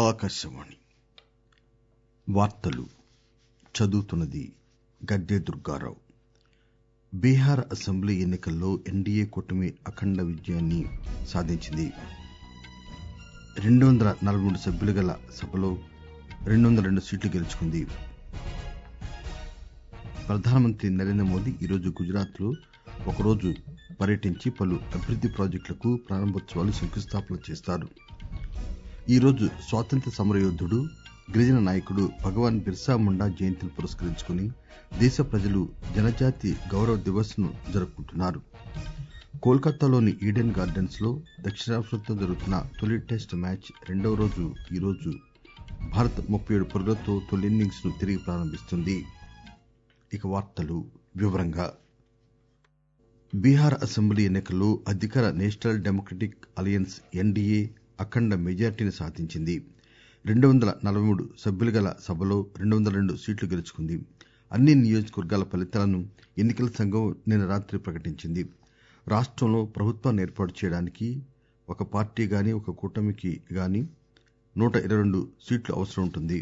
ఆకాశవాణి వార్తలు చదువుతున్నది గద్దె దుర్గారావు బీహార్ అసెంబ్లీ ఎన్నికల్లో ఎన్డీఏ కూటమి అఖండ విజయాన్ని సాధించింది రెండు వందల నలబై మూడు సభ్యులు గల సభలో రెండు వందల రెండు సీట్లు గెలుచుకుంది ప్రధానమంత్రి నరేంద్ర మోదీ ఈరోజు గుజరాత్ లో ఒకరోజు పర్యటించి పలు అభివృద్ది ప్రాజెక్టులకు ప్రారంభోత్సవాలు శంకుస్థాపన చేస్తారు ఈరోజు స్వాతంత్ర్య సమరయోధుడు గిరిజన నాయకుడు భగవాన్ బిర్సా ముండా జయంతిని పురస్కరించుకుని దేశ ప్రజలు జనజాతి గౌరవ్ దివస్ ను జరుపుకుంటున్నారు కోల్కతాలోని ఈడెన్ గార్డెన్స్ లో దక్షిణాఫ్రికాతో జరుగుతున్న తొలి టెస్ట్ మ్యాచ్ రెండవ రోజు ఈరోజు భారత్ ముప్పై ఏడు పరుగులతో తొలి ఇన్నింగ్స్ ను తిరిగి ప్రారంభిస్తుంది బీహార్ అసెంబ్లీ ఎన్నికల్లో అధికార నేషనల్ డెమోక్రటిక్ అలయన్స్ ఎన్డీఏ అఖండ మెజార్టీని సాధించింది రెండు వందల నలబై మూడు సభ్యులు గల సభలో రెండు వందల రెండు సీట్లు గెలుచుకుంది అన్ని నియోజకవర్గాల ఫలితాలను ఎన్నికల సంఘం నిన్న రాత్రి ప్రకటించింది రాష్టంలో ప్రభుత్వాన్ని ఏర్పాటు చేయడానికి ఒక పార్టీ గాని ఒక కూటమికి గాని నూట ఇరవై రెండు సీట్లు అవసరం ఉంటుంది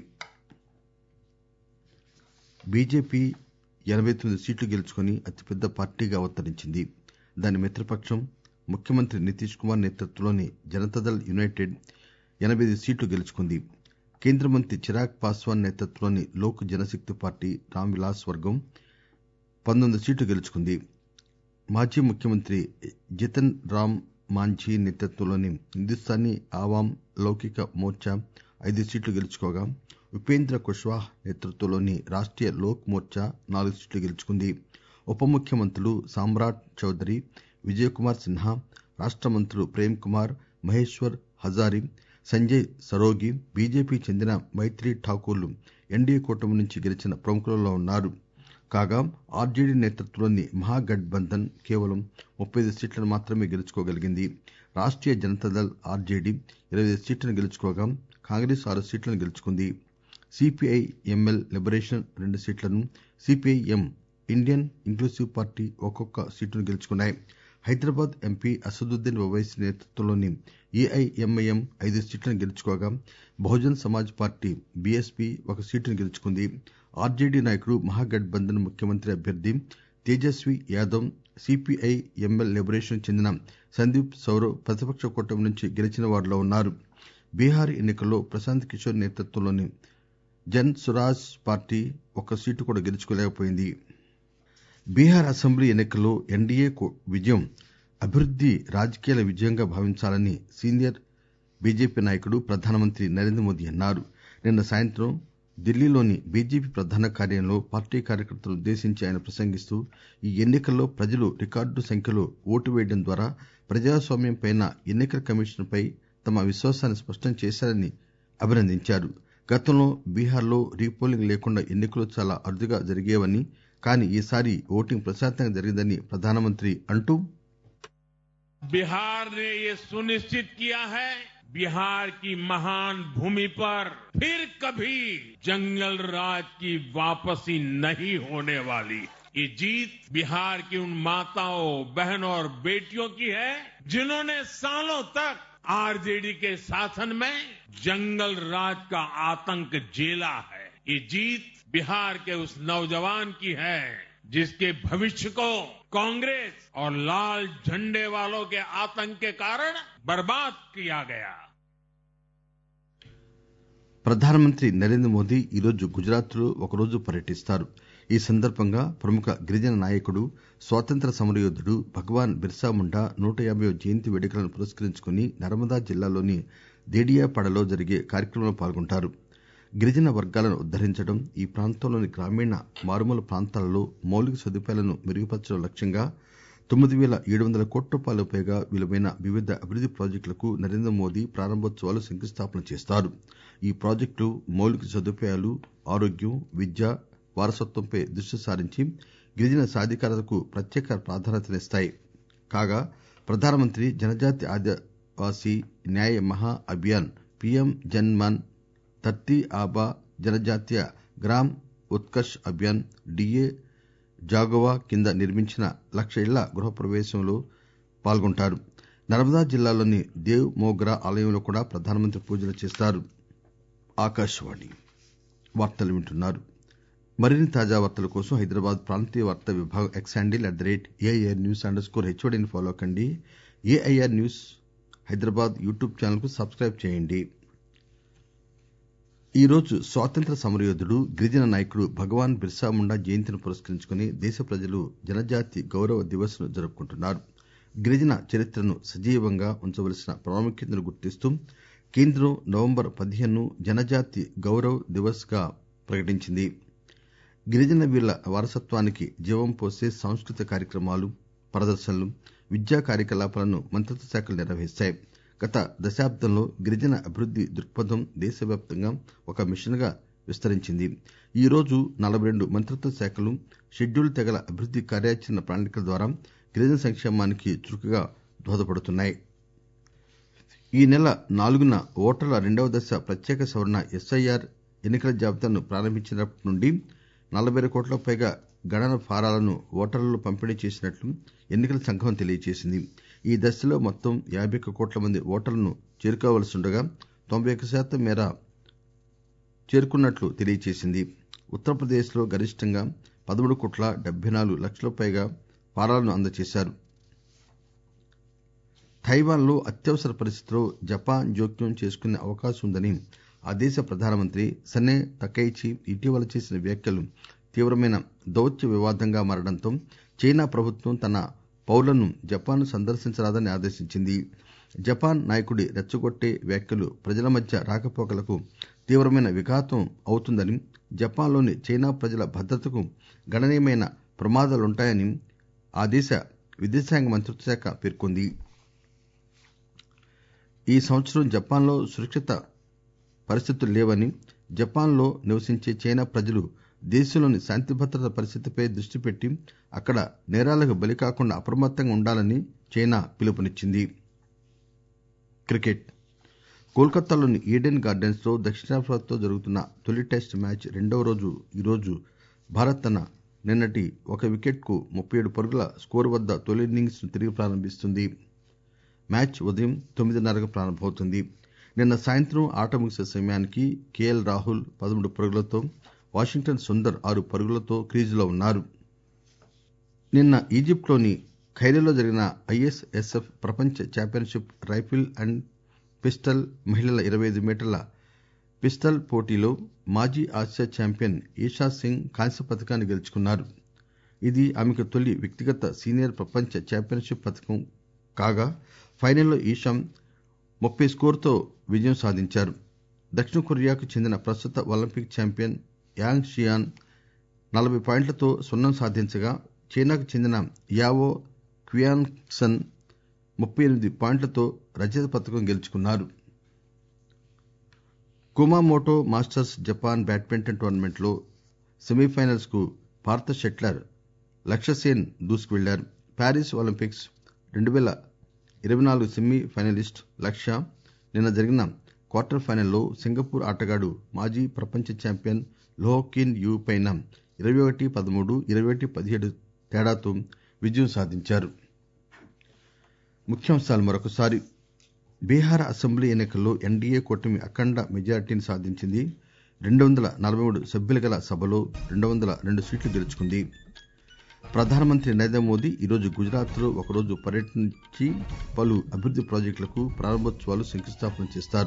బీజేపీ ఎనబై తొమ్మిది సీట్లు గెలుచుకుని అతిపెద్ద పార్టీగా అవతరించింది దాని మిత్రపక్షం ముఖ్యమంత్రి నితీష్ కుమార్ నేతృత్వంలోని జనతాదళ్ యునైటెడ్ ఎనబై ఐదు సీట్లు గెలుచుకుంది కేంద్ర మంత్రి చిరాగ్ పాస్వాన్ నేతృత్వంలోని లోక్ జనశక్తి పార్టీ రామ్ విలాస్ వర్గం పంతొమ్మిది సీట్లు గెలుచుకుంది మాజీ ముఖ్యమంత్రి జితన్ రామ్ మాంఝీ నేతృత్వంలోని హిందుస్థానీ అవామ్ లౌకిక మోర్చా ఐదు సీట్లు గెలుచుకోగా ఉపేంద్ర కుష్వాహా నేతృత్వంలోని రాష్టీయ లోక్ మోర్చా నాలుగు సీట్లు గెలుచుకుంది ఉప ముఖ్యమంత్రులు సామ్రాట్ చౌదరి విజయ్ కుమార్ సిన్హా రాష్ట మంత్రులు ప్రేమ్ కుమార్ మహేశ్వర్ హజారి సంజయ్ సరోగి బీజేపీకి చెందిన మైత్రీ ఠాకూర్లు ఎన్డీఏ కూటమి నుంచి గెలిచిన ప్రముఖులలో ఉన్నారు కాగా ఆర్జేడీ నేతృత్వంలోని మహాగఠ్ బంధన్ కేవలం ముప్పై ఐదు సీట్లను మాత్రమే గెలుచుకోగలిగింది రాష్టీయ జనతాదళ్ ఆర్జేడీ ఇరవై ఐదు సీట్లను గెలుచుకోగా కాంగ్రెస్ ఆరు సీట్లను గెలుచుకుంది సీపీఐ ఎంఎల్ లిబరేషన్ రెండు సీట్లను CPI M Indian inclusive party ఒక్కొక్క సీటును గెలుచుకున్నాయి హైదరాబాద్ ఎంపీ అసదుద్దీన్ ఓవైసీ నేతృత్వంలోని ఏఐఎంఐఎం ఐదు సీట్లను గెలుచుకోగా బహుజన్ సమాజ్ పార్టీ బీఎస్పీ ఒక సీటును గెలుచుకుంది ఆర్జేడీ నాయకుడు మహాగఠ్ బంధన్ ముఖ్యమంత్రి అభ్యర్థి Tejashwi Yadav CPI ML liberation చెందిన సందీప్ సౌరవ్ ప్రతిపక్ష కూటమి నుంచి గెలిచిన వారిలో ఉన్నారు బీహార్ ఎన్నికల్లో ప్రశాంత్ కిషోర్ నేతృత్వంలోని జన్ సురాజ్ పార్టీ ఒక్క సీటు కూడా గెలుచుకోలేకపోయింది బీహార్ అసెంబ్లీ ఎన్నికల్లో ఎన్డీఏ విజయం అభివృద్ది రాజకీయాల విజయంగా భావించాలని సీనియర్ బీజేపీ నాయకుడు ప్రధానమంత్రి నరేంద్ర మోదీ అన్నారు నిన్న సాయంత్రం ఢిల్లీలోని బీజేపీ ప్రధాన కార్యాలయంలో పార్టీ కార్యకర్తలను ఉద్దేశించి ఆయన ప్రసంగిస్తూ ఈ ఎన్నికల్లో ప్రజలు రికార్డు సంఖ్యలో ఓటు వేయడం ద్వారా ప్రజాస్వామ్యంపై ఎన్నికల కమిషన్ పై తమ విశ్వాసాన్ని స్పష్టం చేశారని అభినందించారు గతంలో బీహార్ లో రీపోలింగ్ లేకుండా ఎన్నికలు చాలా అరుదుగా జరిగేవని కానీ ఈసారి ఓటింగ్ ప్రశాంతంగా జరిగిందని ప్రధానమంత్రి అంటూ बिहार ने ये सुनिश्चित किया है बिहार की महान भूमि पर फिर कभी जंगल राज की वापसी नहीं होने वाली ये जीत बिहार की उन माताओं बहनों और बेटियों की है जिन्होंने सालों तक आरजेडी के शासन में जंगल राज का आतंक झेला है ये जीत बिहार के उस नौजवान की है जिसके भविष्य को कांग्रेस और लाल झंडे वालों के आतंक के कारण बर्बाद किया गया ప్రధానమంత్రి నరేంద్ర మోదీ ఈరోజు గుజరాత్ లో ఒకరోజు పర్యటిస్తారు ఈ సందర్భంగా ప్రముఖ గిరిజన నాయకుడు స్వాతంత్ర్య సమరయోధుడు భగవాన్ బిర్సా ముండా నూట యాబైవ జయంతి వేడుకలను పురస్కరించుకుని నర్మదా జిల్లాలోని దేడియాపాడలో జరిగే కార్యక్రమంలో పాల్గొంటారు గిరిజన వర్గాలను ఉద్దరించడం ఈ ప్రాంతంలోని గ్రామీణ మారుమూల ప్రాంతాలలో మౌలిక సదుపాయాలను మెరుగుపరచడం లక్ష్యంగా తొమ్మిది పేల ఏడు వందల కోట్ల రూపాయలకు పైగా విలువైన వివిధ అభివృద్ది ప్రాజెక్టులకు నరేంద్ర మోదీ ప్రారంభోత్సవాలు శంకుస్థాపన చేస్తారు ఈ ప్రాజెక్టులు మౌలిక సదుపాయాలు ఆరోగ్యం విద్య వారసత్వంపై దృష్టి సారించి గిరిజన సాధికారతకు ప్రత్యేక ప్రాధాన్యతనిస్తాయి కాగా ప్రధానమంత్రి జనజాతి ఆదివాసీ న్యాయ మహా Abhiyan PM Janman Dharti Aaba Janjatiya Gram Utkarsh Abhiyan DAJGUA కింద నిర్మించిన లక్ష ఇళ్ల గృహప్రవేశంలో పాల్గొంటారు నర్మదా జిల్లాలోని దేవ్ మోగ్రా ఆలయంలో కూడా ప్రధానమంత్రి పూజలు చేస్తారు ఆకాశవాణి వార్తలు వింటున్నారు మరిన్ని తాజా వార్తల కోసం హైదరాబాద్ ప్రాంతీయ వార్తా విభాగం X handle at the rate AIR news underscore స్కోర్ హెచ్ఓడిని ఫాలో కండి AIR news Hyderabad YouTube channel కు సబ్స్క్రైబ్ చేయండి ఈరోజు స్వాతంత్ర్య సమరయోధుడు గిరిజన నాయకుడు భగవాన్ బిర్సా ముండా జయంతిని పురస్కరించుకుని దేశ ప్రజలు జనజాతి గౌరవ దివస్ ను జరుపుకుంటున్నారు గిరిజన చరిత్రను సజీవంగా ఉంచవలసిన ప్రాముఖ్యతను గుర్తిస్తూ కేంద్రం నవంబర్ పదిహేను జనజాతి గౌరవ్ దివస్ గా ప్రకటించింది గిరిజన వీరుల వారసత్వానికి జీవం పోసే సాంస్కృతిక కార్యక్రమాలు ప్రదర్శనలు విద్యా కార్యకలాపాలను మంత్రిత్వ శాఖలు నిర్వహిస్తాయి గత దశాబ్దంలో గిరిజన అభివృద్ది దృక్పథం దేశవ్యాప్తంగా ఒక మిషన్ గా విస్తరించింది ఈ రోజు నలబై రెండు మంత్రిత్వ శాఖలు షెడ్యూల్ తెగల అభివృద్ది కార్యాచరణ ప్రణాళికల ద్వారా గిరిజన సంక్షేమానికి చురుకుగా దోహదపడుతున్నాయి ఈ నెల నాలుగున ఓటర్ల రెండవ దశ ప్రత్యేక సవరణ ఎస్ఐఆర్ ఎన్నికల జాబితాను ప్రారంభించినప్పటి నుండి నలబై కోట్లకు పైగా గణన ఫారాలను ఓటర్లలో పంపిణీ చేసినట్లు ఎన్నికల సంఘం తెలియజేసింది ఈ దశలో మొత్తం యాబై ఒక్క కోట్ల మంది ఓటర్లను చేరుకోవలసిండగా తొంభై ఒక్క శాతం మేర చేరుకున్నట్లు తెలియజేసింది ఉత్తరప్రదేశ్ లో గరిష్టంగా పదమూడు కోట్ల డెబ్బై నాలుగు లక్షలకు పైగా ఫారాలను అందజేశారు తైవాన్ లో అత్యవసర పరిస్థితిలో జపాన్ జోక్యం చేసుకునే అవకాశం ఉందని ఆ దేశ ప్రధానమంత్రి సనే తకైచి ఇటీవల చేసిన వ్యాఖ్యలు తీవ్రమైన దౌత్య వివాదంగా మారడంతో చైనా ప్రభుత్వం తన పౌరులను జపాన్ ను సందర్శించరాదని ఆదేశించింది జపాన్ నాయకుడి రెచ్చగొట్టే వ్యాఖ్యలు ప్రజల మధ్య రాకపోకలకు తీవ్రమైన విఘాతం అవుతుందని జపాన్ లోని చైనా ప్రజల భద్రతకు గణనీయమైన ప్రమాదాలుంటాయని ఆ దేశ విదేశాంగ మంత్రిత్వ శాఖ పేర్కొంది ఈ సంవత్సరం జపాన్ లో సురక్షిత పరిస్థితులు లేవని జపాన్ లో నివసించే చైనా ప్రజలు దేశంలోని శాంతి భద్రతల పరిస్థితిపై దృష్టి పెట్టి అక్కడ నేరాలకు బలికాకుండా అప్రమత్తంగా ఉండాలని చైనా పిలుపునిచ్చింది క్రికెట్ కోల్కతాలోని ఈడెన్ గార్డెన్స్ లో దక్షిణాఫ్రికాతో జరుగుతున్న తొలి టెస్ట్ మ్యాచ్ రెండవ రోజు ఈరోజు భారత్ తన నిన్నటి ఒక వికెట్ కు ముప్పై ఏడు పరుగుల స్కోరు వద్ద తొలి ఇన్నింగ్స్ ను తిరిగి ప్రారంభిస్తుంది మ్యాచ్ ఉదయం తొమ్మిదిన్నరకు ప్రారంభమవుతుంది నిన్న సాయంత్రం ఆట ముగిసే సమయానికి కేఎల్ రాహుల్ పదమూడు పరుగులతో వాషింగ్టన్ సుందర్ ఆరు పరుగులతో క్రీజులో ఉన్నారు నిన్న ఈజిప్ట్ లోని ఖైరోలో జరిగిన ఐఎస్ఎస్ఎఫ్ ప్రపంచ ఛాంపియన్షిప్ రైఫిల్ అండ్ పిస్టల్ మహిళల ఇరవై ఐదు మీటర్ల పిస్టల్ పోటీలో మాజీ ఆసియా ఛాంపియన్ ఈషా సింగ్ కాంస్య పతకాన్ని గెలుచుకున్నారు ఇది ఆమెకు తొలి వ్యక్తిగత సీనియర్ ప్రపంచ ఛాంపియన్షిప్ పతకం కాగా ఫైనల్లో ఈషా ముప్పై స్కోరుతో విజయం సాధించారు దక్షిణ కొరియాకు చెందిన ప్రస్తుత ఒలింపిక్ ఛాంపియన్ యాంగ్ షియాన్ నలబై పాయింట్లతో స్వర్ణం సాధించగా చైనాకు చెందిన యావో క్వియాన్సన్ ముప్పై ఎనిమిది పాయింట్లతో రజత పతకం గెలుచుకున్నారు Kumamoto masters Japan badminton tournament లో సెమీఫైనల్స్ కు భారత షట్లర్ లక్ష్యసేన్ దూసుకువెళ్లారు ప్యారిస్ ఒలింపిక్స్ రెండు పేల ఇరవై నాలుగు సెమీ ఫైనలిస్ట్ లక్ష్య నిన్న జరిగిన క్వార్టర్ ఫైనల్లో సింగపూర్ ఆటగాడు మాజీ ప్రపంచ ఛాంపియన్ లో కిన్ యూ పైన ఇరవై ఒకటి పదమూడు ఇరవై ఒకటి పదిహేడు తేడాతో విజయం సాధించారు ముఖ్యాంశాలు మరొకసారి బీహార్ అసెంబ్లీ ఎన్నికల్లో ఎన్డీఏ కూటమి అఖండ మెజార్టీని సాధించింది రెండు వందల నలభై మూడు సభ్యులు గల సభలో రెండు వందల రెండు సీట్లు గెలుచుకుంది ప్రధానమంత్రి నరేంద్ర మోదీ ఈరోజు గుజరాత్ లో ఒకరోజు పర్యటించి పలు అభివృద్ది ప్రాజెక్టులకు ప్రారంభోత్సవాలు శంకుస్థాపన చేస్తారు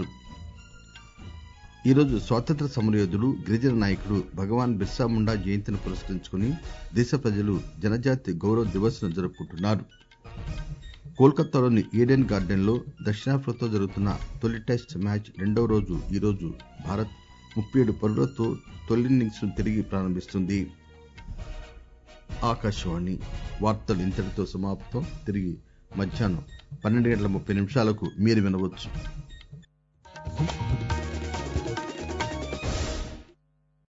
ఈరోజు స్వాతంత్ర్య సమరయోధుడు గిరిజన నాయకుడు భగవాన్ బిర్సా ముండా జయంతిని పురస్కరించుకుని దేశ ప్రజలు జనజాతి గౌరవ దివస్ ను జరుపుకుంటున్నారు కోల్కతాలోని ఈడెన్ గార్డెన్ లో దక్షిణాఫ్రికాతో జరుగుతున్న తొలి టెస్ట్ మ్యాచ్ రెండవ రోజు ఈరోజు భారత్ ముప్పై ఏడు పరుగులతో తొలి ఇన్నింగ్స్ ను తిరిగి ప్రారంభిస్తుంది ఆకాశవాణి వార్తలు ఇంతటితో సమాప్తం తిరిగి మధ్యాహ్నం పన్నెండు గంటల ముప్పై నిమిషాలకు మీరు వినవచ్చు